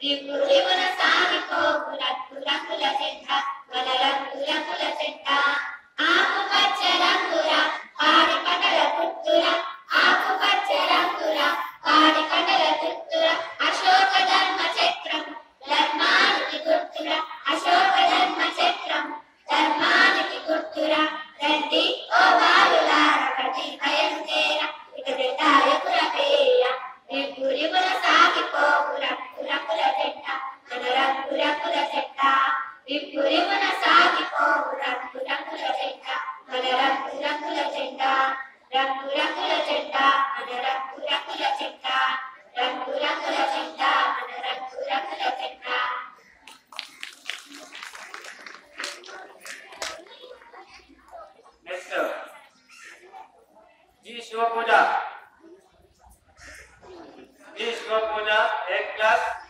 దిగు దిగున సాగిపోవు రంగు రంగుల జెండ మన రంగు రంగుల జెండ ఆకుపచ్చ రంగుల పాడి పంటల గుర్తుల ఆకుపచ్చ రంగుల పాడి పంటల గుర్తుల అశోక ధర్మ చక్రం ధర్మానికి గుర్తుల అశోక ధర్మ చక్రం ధర్మానికి గుర్తుల రండి ఓ బాలులార కటి భయంకేర ఇక జెండాయకుల పేర దిగు దిగున సాగిపోవు రంగు రంగుల జెండ మన రంగు రంగుల జెండ దిగు దిగున సాగిపోవు రంగు రంగుల జెండ మన రంగు రంగుల జెండ రంగు రంగుల జెండ మన రంగు రంగుల జెండ రంగు రంగుల జెండ మన రంగు రంగుల జెండ next G Shiva Pooja G Shiva Pooja A class